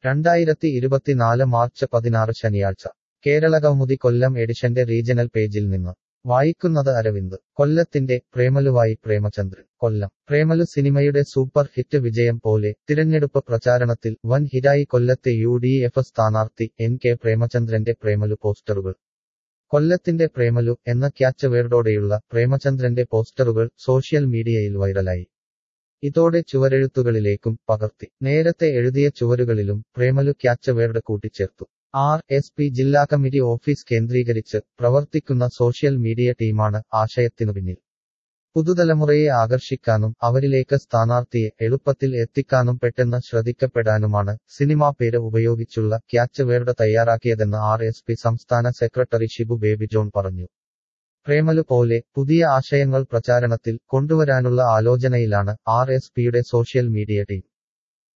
രണ്ടായിരത്തി ഇരുപത്തിനാല് മാർച്ച് പതിനാറ് ശനിയാഴ്ച കേരളകൗമുദി കൊല്ലം എഡിഷന്റെ റീജണൽ പേജിൽ നിന്ന് വായിക്കുന്നത് അരവിന്ദ് കൊല്ലത്തിന്റെ പ്രേമലുവായി പ്രേമചന്ദ്രൻ കൊല്ലം പ്രേമലു സിനിമയുടെ സൂപ്പർ ഹിറ്റ് വിജയം പോലെ തിരഞ്ഞെടുപ്പ് പ്രചാരണത്തിൽ വൻ ഹിറ്റായി കൊല്ലത്തെ യു ഡി എഫ് സ്ഥാനാർത്ഥി എൻ കെ പ്രേമചന്ദ്രന്റെ പ്രേമലു പോസ്റ്ററുകൾ കൊല്ലത്തിന്റെ പ്രേമലു എന്ന ക്യാച്ച് വേർഡോടെയുള്ള പ്രേമചന്ദ്രന്റെ പോസ്റ്ററുകൾ സോഷ്യൽ മീഡിയയിൽ വൈറലായി ഇതോടെ ചുവരെഴുത്തുകളിലേക്കും പകർത്തി നേരത്തെ എഴുതിയ ചുവരുകളിലും പ്രേമലു ക്യാച്ച് വേർഡ് കൂട്ടിച്ചേർത്തു ആർ എസ് പി ജില്ലാ കമ്മിറ്റി ഓഫീസ് കേന്ദ്രീകരിച്ച് പ്രവർത്തിക്കുന്ന സോഷ്യൽ മീഡിയ ടീമാണ് ആശയത്തിനു പിന്നിൽ പുതുതലമുറയെ ആകർഷിക്കാനും അവരിലേക്ക് സ്ഥാനാർത്ഥിയെ എളുപ്പത്തിൽ എത്തിക്കാനും പെട്ടെന്ന് ശ്രദ്ധിക്കപ്പെടാനുമാണ് സിനിമാ പേര് ഉപയോഗിച്ചുള്ള ക്യാച്ച് വേർഡ് തയ്യാറാക്കിയതെന്ന് ആർ എസ് പി സംസ്ഥാന സെക്രട്ടറി ഷിബു ബേബി ജോൺ പറഞ്ഞു പ്രേമലു പോലെ പുതിയ ആശയങ്ങൾ പ്രചാരണത്തിൽ കൊണ്ടുവരാനുള്ള ആലോചനയിലാണ് ആർ എസ് പിയുടെ സോഷ്യൽ മീഡിയ ടീം